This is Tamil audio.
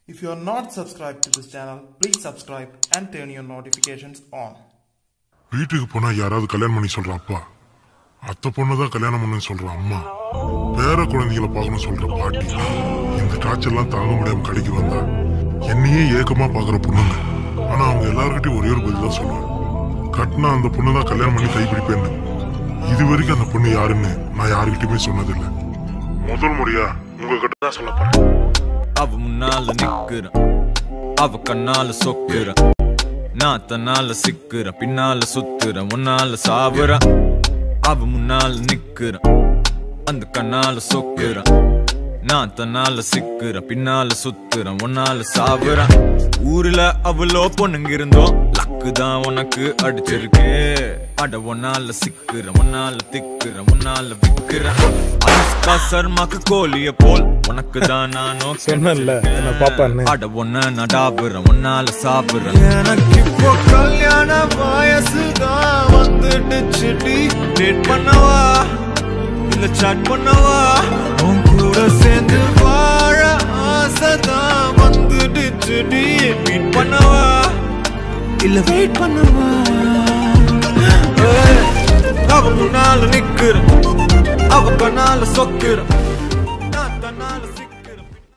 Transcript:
If you are not subscribed to this channel, please subscribe and turn your notifications on. வீட்டுக்கு போனா யாராவது கல்யாணம் பண்ணி சொல்ற அப்பா அத்தை பொண்ணுதான் கல்யாணம் பண்ணு சொல்ற அம்மா பேர குழந்தைகளை பார்க்கணும் சொல்ற பாட்டி இந்த டார்ச்சர்லாம் தாங்க முடியாம கடைக்கு வந்தா என்னையே ஏக்கமா பாக்குற பொண்ணுங்க ஆனா அவங்க எல்லார்கிட்டயும் ஒரே ஒரு பதில் தான் சொல்லுவேன் கட்டினா அந்த பொண்ணு தான் கல்யாணம் பண்ணி கைப்பிடிப்பேன்னு இது வரைக்கும் அந்த பொண்ணு யாருன்னு நான் யாருக்கிட்டயுமே சொன்னதில்லை முதல் முறையா உங்ககிட்ட தான் சொல்ல போறேன் அவ முன்னால நிக்கிறேன் அவ கண்ணால சொக்குறேன் நான் தன்னால சிக்கிறேன் பின்னால சுத்துறேன் உன்னால சாவுறேன் அவ முன்னால நிக்கிறேன் அந்த கண்ணால சொக்குறேன் நான் தன்னால சிக்கிறேன் பின்னால சுத்துறேன் உன்னால சாவுறேன் ஊர்ல அவ்வளோ பொண்ணுங்க இருந்தோம் லக்கு தான் உனக்கு அடிச்சிருக்கு அட உன்னால சிக்கிறேன் உன்னால திக்கிறேன் உன்னால விக்கிறேன் அனுஷ்கா சர்மாக்கு கோழிய போல் உனக்கு தான் நானும் சொன்னேன்ல, என்னை பாப்பான்னு. அட ஒன்ன நடாபுறேன் உன்னால சாப்பிடுறேன் எனக்கு இப்போ கல்யாண வயசுதான் வந்துடுச்சுடி டேட் பண்ணவா இல்ல சாட் பண்ணவா உன் கூட சேர்ந்து வாழ ஆசைதான் வந்துடுச்சுடி மீட் பண்ணவா இல்ல வெயிட் பண்ணவா ஏய், அவ முன்னால நிக்கிறேன் அவ கண்ணால சொக்கிறேன்